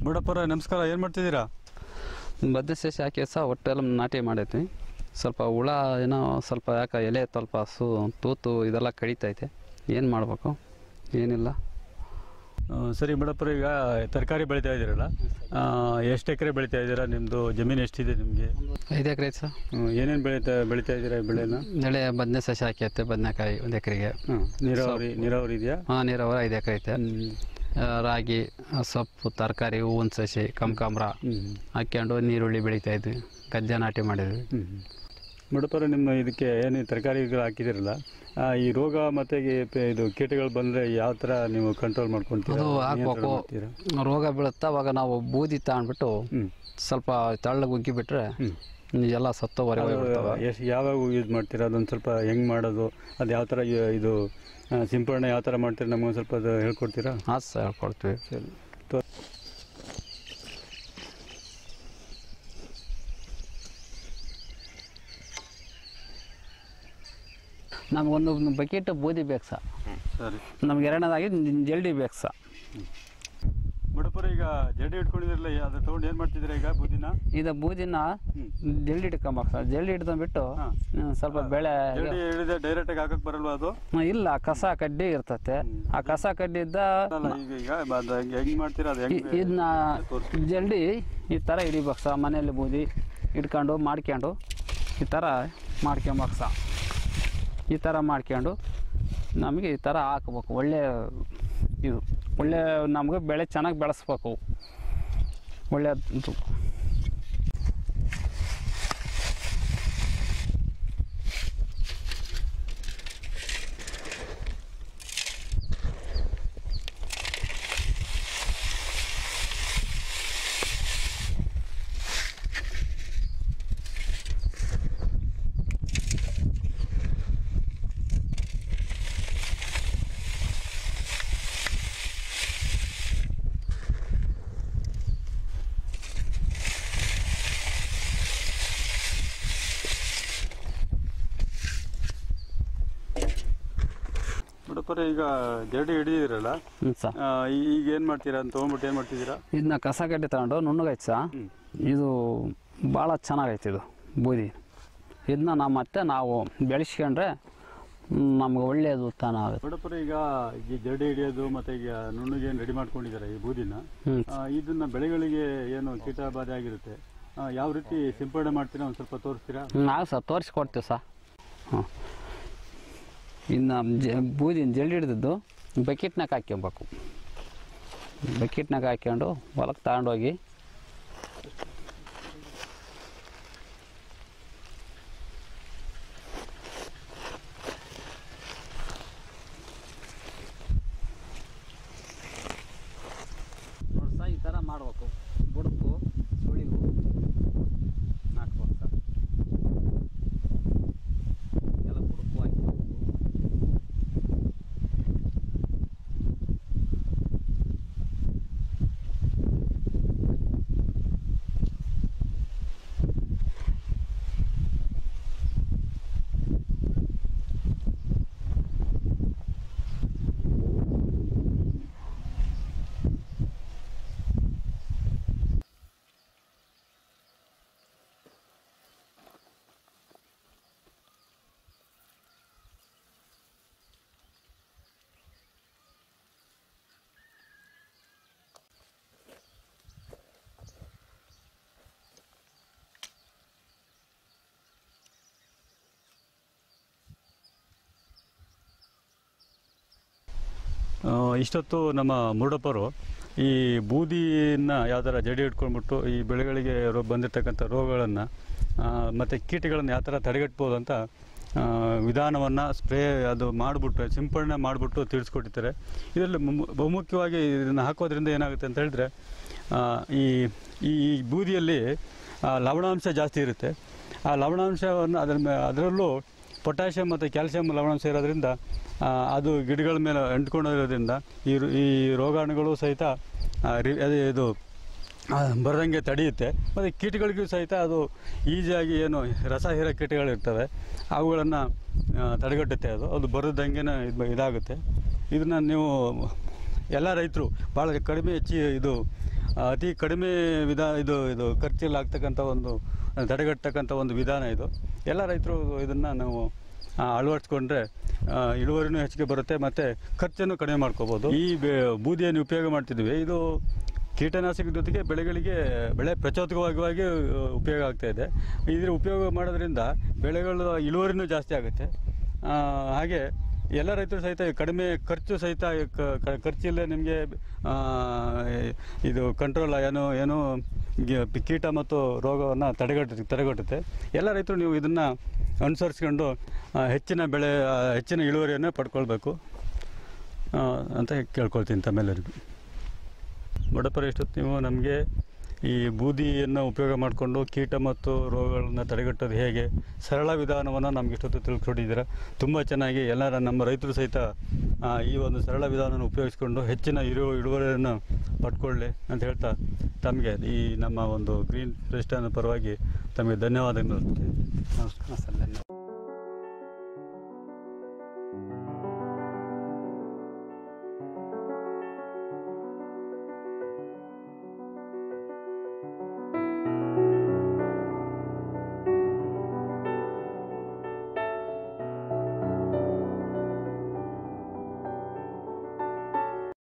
ಮುರುಡಪ್ಪರ ನಮಸ್ಕಾರ ಏನು ಮಾಡ್ತಿದ್ದೀರಾ ಬದ್ನೆ ಸಸಿ ಹಾಕಿ ಸಹ ಒಟ್ಟೆಲ್ಲ ನಾಟಿ ಮಾಡೈತಿ ಸ್ವಲ್ಪ ಹುಳ ಏನೋ ಸ್ವಲ್ಪ ಯಾಕೆ ಎಲೆ ಸ್ವಲ್ಪ ಸು ತೂತು ಇದೆಲ್ಲ ಕಡಿತೈತೆ ಏನು ಮಾಡಬೇಕು ಏನಿಲ್ಲ ಆ, ಸರಿ ಮುರುಡಪ್ಪರ ಈಗ ತರಕಾರಿ ಬೆಳಿತಾ ಇದ್ದೀರಲ್ಲ ಎಷ್ಟು ಎಕರೆ ಬೆಳಿತಾ ಇದ್ದೀರಾ ನಿಮ್ಮದು ಜಮೀನು ಎಷ್ಟಿದೆ ನಿಮಗೆ ಐದು ಎಕರೆ ಐತೆ ಸರ್ ಏನೇನು ಬೆಳಿತಾ ಬೆಳಿತಾ ಇದ್ದೀರಾ ಈ ಬೆಳೆನ ನೆಳೆ ಬದನೆ ಸಸಿ ಹಾಕೈತೆ ಬದನೆಕಾಯಿ ಒಂದು ಎಕರೆಗೆ ಹಾಂ ನೀರಾವರಿ ನೀರಾವರಿ ಇದೆಯಾ ಹಾಂ ನೀರಾವರಿ ಐದು ಎಕರೆ ಐತೆ ಆ, ರಾಗಿ ಆ, ಸೊಪ್ಪು ತರಕಾರಿ ಹೂವಿನ ಸಸಿ ಕಮ್ಕಾಂಬ್ರ ಹ್ಞೂ ಹಾಕ್ಕೊಂಡು ನೀರುಳ್ಳಿ ಬೆಳಿತಾ ಇದ್ವಿ ಗದ್ದೆ ನಾಟಿ ಮಾಡಿದ್ವಿ ಹ್ಞೂ ಮುರುಡಪ್ಪರ ನಿಮ್ಮ ಇದಕ್ಕೆ ಏನು ತರಕಾರಿಗಳು ಹಾಕಿದಿರಲ್ಲ ಆ, ಈ ರೋಗ ಮತ್ತು ಇದು ಕೀಟಗಳು ಬಂದರೆ ಯಾವ ಥರ ನೀವು ಕಂಟ್ರೋಲ್ ಮಾಡ್ಕೊತೀರಾ ಅದು ನಿಯಂತ್ರಣ ಹಾಕ್ಬೇಕು ಮಾಡ್ತೀರಾ? ರೋಗ ಬೀಳುತ್ತಾ ಅವಾಗ ನಾವು ಬೂದಿ ತಗೊಂಡ್ಬಿಟ್ಟು ಹ್ಞೂ ಸ್ವಲ್ಪ ತಳ್ಳಗೆ ಉಗ್ಗಿ ಬಿಟ್ರೆ ಹ್ಞೂ ಎಲ್ಲ ಸತ್ತು ಹೊರಗೆ ಹೋಗ್ಬಿಡ್ತಾವೆ ಎಷ್ಟು ಯಾವಾಗ ಯೂಸ್ ಮಾಡ್ತೀರಾ ಅದೊಂದು ಸ್ವಲ್ಪ ಹೆಂಗೆ ಮಾಡೋದು ಅದು ಯಾವ ಥರ ಇ- ಇದು ಆ, ಸಿಂಪಡಣೆ ಯಾವ ಥರ ಮಾಡ್ತೀರಾ ನಮಗೊಂದು ಸ್ವಲ್ಪ ಅದು ಹೇಳ್ಕೊಡ್ತೀರಾ ಹಾಂ ಸರ್ ಹೇಳ್ಕೊಡ್ತೀವಿ ಸರಿ ತೋ- ನಮಗೊಂದು ಬಕೆಟ್ ಬೂದಿ ಬೇಕು ಸರ್ ಸರಿ ನಮ್ಗೆ ಎರಡನೇದಾಗಿ ಜಲ್ಡಿ ಬೇಕು ಸರ್ ಬಡಪರ ಈಗ ಜಡಿ ಇಟ್ಕೊಂಡಿದ್ರಲ್ಲ ಅದು ತೊಗೊಂಡು ಏನು ಮಾಡ್ತಿದ್ದೀರಾ ಈಗ ಬುದ್ಧಿನ ಇದು ಬೂದಿನ ಹ್ಮ್. ಜಲ್ಡಿ ಇಟ್ಕೊಂಬೇಕು ಸರ್ ಜಲ್ಡಿ ಹಿಡ್ಕೊಂಡ್ಬಿಟ್ಟು ಹಾ. ಹ್ಮ್, ಸ್ವಲ್ಪ ಬೆಳೆ ಜಡಿ ಹಿಡಿದ ಡೈರೆಕ್ಟಾಗಿ ಹಾಕಕ್ಕೆ ಬರಲ್ವಾ ಅದು ಹ್ಮ್, ಇಲ್ಲ ಕಸ ಕಡ್ಡಿ ಇರ್ತತೆ ಆ ಕಸ ಕಡ್ಡಿ ಇದ್ದ ಅಲ್ಲ ಈಗ ಈಗ ಅದು ಹೆಂಗೆ ಹೆಂಗೆ ಮಾಡ್ತೀರಾ ಅದು ಇ- ಹೆಂಗೆ ಇದನ್ನ ತೋರಿಸಿ ಜಲ್ಡಿ ಈ ಥರ ಹಿಡಿಬೇಕು ಸರ್ ಮನೆಯಲ್ಲಿ ಬೂದಿ ಇಟ್ಕೊಂಡು ಮಾಡ್ಕೊಂಡು ಈ ಥರ ಮಾಡ್ಕೊಬೇಕು ಸರ್ ಈ ಥರ ಮಾಡ್ಕೊಂಡು ನಮಗೆ ಈ ಥರ ಹಾಕ್ಬೇಕು ಒಳ್ಳೆ ಇದು ಒಳ್ಳೆ ನಮಗೆ ಬೆಳೆ ಚೆನ್ನಾಗಿ ಬೆಳೆಸ್ಬೇಕು ಒಳ್ಳೆ ಇದು ಬಡಪರ ಈಗ ಜಡಿ ಹಿಡಿದಿರಲ್ಲ ಹ್ಞೂ ಸರ್ ಈಗ ಏನು ಮಾಡ್ತೀರಾ ಅಂತ ತೊಗೊಂಡ್ಬಿಟ್ಟು ಏನು ಮಾಡ್ತಿದ್ದೀರಾ ಇದನ್ನ ಕಸ ಕಡ್ಡಿ ತಗೊಂಡು ನುಣ್ಣಗೈತೆ ಸಹ ಹ್ಮ್. ಇದು ಭಾಳ ಚೆನ್ನಾಗೈತೆ ಇದು ಬೂದಿ ಇದನ್ನ ನಾವು ಮತ್ತೆ ನಾವು ಬೆಳೆಸ್ಕೊಂಡ್ರೆ ನಮ್ಗೆ ಒಳ್ಳೆಯದು ಉತ್ಥಾನ ಆಗುತ್ತೆ ಬಡಪರ ಈಗ ಈ ಜಡಿ ಹಿಡಿಯೋದು ಮತ್ತು ಈಗ ನುಣ್ಣಗೆ ಏನು ರೆಡಿ ಮಾಡ್ಕೊಂಡಿದ್ದಾರೆ ಈ ಬೂದಿನ ಹ್ಞೂ ಆ, ಇದನ್ನ ಬೆಳೆಗಳಿಗೆ ಏನು ಕೀಟ ಬಾಧೆ ಆಗಿರುತ್ತೆ ಆ, ಯಾವ ರೀತಿ ಸಿಂಪಡಣೆ ಮಾಡ್ತೀರಾ ಒಂದು ಸ್ವಲ್ಪ ತೋರಿಸ್ತೀರಾ ನಾವು ಸಹ ತೋರಿಸ್ಕೊಡ್ತೀವಿ ಸಹ ಹಾಂ ಇನ್ನು ಜ ಬೂದಿನ ಜಲ್ಡಿ ಹಿಡಿದಿದ್ದು ಬಕೆಟ್ನಾಗ ಹಾಕ್ಕೊಬೇಕು ಬಕೆಟ್ನಾಗ ಹಾಕ್ಕೊಂಡು ಹೊಲಕ್ಕೆ ತಗೊಂಡೋಗಿ ನೋಡಿ ಸಹ ಈ ಥರ ಮಾಡಬೇಕು ಬುಡಕು ಸುಳಿವು ಹಾಕ್ಬೇಕು ಸರ್ ಎಲ್ಲ ಬುಡಕು ಹಾಕಬೇಕು ಆ, ಇಷ್ಟೊತ್ತು ನಮ್ಮ ಮುರುಡಪ್ಪರು ಈ ಬೂದಿನ ಯಾವ ಥರ ಜಡಿ ಇಟ್ಕೊಂಡ್ಬಿಟ್ಟು ಈ ಬೆಳೆಗಳಿಗೆ ರೋ ಬಂದಿರತಕ್ಕಂಥ ರೋಗಗಳನ್ನು ಮತ್ತು ಕೀಟಗಳನ್ನು ಯಾವ ಥರ ತಡೆಗಟ್ಬೋದು ಅಂತ ವಿಧಾನವನ್ನು ಸ್ಪ್ರೇ ಅದು ಮಾಡಿಬಿಟ್ಟು ಸಿಂಪಡಣೆ ಮಾಡಿಬಿಟ್ಟು ತಿಳಿಸ್ಕೊಟ್ಟಿರ್ತಾರೆ ಇದರಲ್ಲಿ ಮು- ಬಹುಮುಖ್ಯವಾಗಿ ಇದನ್ನು ಹಾಕೋದ್ರಿಂದ ಏನಾಗುತ್ತೆ ಅಂತ ಹೇಳಿದ್ರೆ ಆ, ಈ ಈ ಈ ಬೂದಿಯಲ್ಲಿ ಆ, ಲವಣಾಂಶ ಜಾಸ್ತಿ ಇರುತ್ತೆ ಆ ಲವಣಾಂಶವನ್ನು ಅದರ ಮೇ ಅದರಲ್ಲೂ ಪೊಟ್ಯಾಷಿಯಮ್ ಮತ್ತು ಕ್ಯಾಲ್ಸಿಯಂ ಲವಣಾಂಶ ಇರೋದ್ರಿಂದ ಆ, ಅದು ಗಿಡಗಳ ಮೇಲೆ ಅಂಟ್ಕೊಂಡಿರೋದ್ರಿಂದ ಈ ರು- ಈ ರೋಗಾಣುಗಳು ಸಹಿತ ಆ, ರಿ- ಅದೇ ಇದು ಆ, ಬರದಂಗೆ ತಡೆಯುತ್ತೆ ಮತ್ತು ಕೀಟಗಳಿಗೂ ಸಹಿತ ಅದು ಈಸಿಯಾಗಿ ಏನು ರಸ ಹೀರೋ ಕೀಟಗಳಿರ್ತವೆ ಅವುಗಳನ್ನು ತಡೆಗಟ್ಟುತ್ತೆ ಅದು ಅದು ಬರದಂಗೆ ಇದು ಇದಾಗುತ್ತೆ ಇದನ್ನು ನೀವು ಎಲ್ಲ ರೈತರು ಭಾಳ ಕಡಿಮೆ ಹೆಚ್ಚಿ ಇದು ಆ, ಅತಿ ಕಡಿಮೆ ವಿಧಾ ಇದು ಇದು ಖರ್ಚಲ್ಲಿ ಆಗ್ತಕ್ಕಂಥ ಒಂದು ತಡೆಗಟ್ಟತಕ್ಕಂಥ ಒಂದು ವಿಧಾನ ಇದು ಎಲ್ಲ ರೈತರು ಇದನ್ನು ನಾವು ಆ, ಅಳವಡಿಸ್ಕೊಂಡ್ರೆ ಆ, ಇಳುವರಿನೂ ಹೆಚ್ಚಿಗೆ ಬರುತ್ತೆ ಮತ್ತು ಖರ್ಚನ್ನು ಕಡಿಮೆ ಮಾಡ್ಕೋಬೋದು ಈ ಬೆ ಬೂದಿಯನ್ನು ಉಪಯೋಗ ಮಾಡ್ತಿದ್ವಿ ಇದು ಕೀಟನಾಶಕ ಜೊತೆಗೆ ಬೆಳೆಗಳಿಗೆ ಬೆಳೆ ಪ್ರಚೋದಕವಾಗಿ ಉಪಯೋಗ ಆಗ್ತಾ ಇದೆ ಇದರ ಉಪಯೋಗ ಮಾಡೋದ್ರಿಂದ ಬೆಳೆಗಳ ಇಳುವರಿನೂ ಜಾಸ್ತಿ ಆಗುತ್ತೆ ಆ, ಹಾಗೆ ಎಲ್ಲ ರೈತರು ಸಹಿತ ಕಡಿಮೆ ಖರ್ಚು ಸಹಿತ ಕ- ಕ- ಖರ್ಚಿಲ್ಲದೆ ನಿಮಗೆ ಇದು ಕಂಟ್ರೋಲ್ ಏನು ಏನು ಗಿ- ಕೀಟ ಮತ್ತು ರೋಗವನ್ನು ತಡೆಗಟ್ಟು ತಡೆಗಟ್ಟುತ್ತೆ ಎಲ್ಲ ರೈತರು ನೀವು ಇದನ್ನು ಅನುಸರಿಸ್ಕೊಂಡು ಆ, ಹೆಚ್ಚಿನ ಬೆಳೆ ಆ, ಹೆಚ್ಚಿನ ಇಳುವರಿಯನ್ನು ಪಡ್ಕೊಳ್ಬೇಕು ಆ, ಅಂತ ಕೇಳ್ಕೊಳ್ತೀನಿ ತಮ್ಮೆಲ್ಲರಿಗೂ ಬಡಪರ ಎಷ್ಟೊತ್ತು ನೀವು ನಮಗೆ ಈ ಬೂದಿಯನ್ನು ಉಪಯೋಗ ಮಾಡಿಕೊಂಡು ಕೀಟ ಮತ್ತು ರೋಗಗಳನ್ನು ತಡೆಗಟ್ಟೋದು ಹೇಗೆ ಸರಳ ವಿಧಾನವನ್ನು ನಮ್ಗೆ ಇಷ್ಟೊತ್ತು ತಿಳ್ಕೊಂಡಿದ್ದೀರಾ ತುಂಬ ಚೆನ್ನಾಗಿ ಎಲ್ಲರ ನಮ್ಮ ರೈತರು ಸಹಿತ ಆ, ಈ ಒಂದು ಸರಳ ವಿಧಾನವನ್ನು ಉಪಯೋಗಿಸ್ಕೊಂಡು ಹೆಚ್ಚಿನ ಇಳು ಇಳುವರಿಯನ್ನು ಪಡ್ಕೊಳ್ಳಿ ಅಂತ ಹೇಳ್ತಾ ತಮಗೆ ಈ ನಮ್ಮ ಒಂದು ಗ್ರೀನ್ ಪ್ರೆಸ್ಟನ್ನ ಪರವಾಗಿ ತಮಗೆ ಧನ್ಯವಾದಗಳು ನಮಸ್ಕಾರ ಸರ್ ಧನ್ಯವಾದ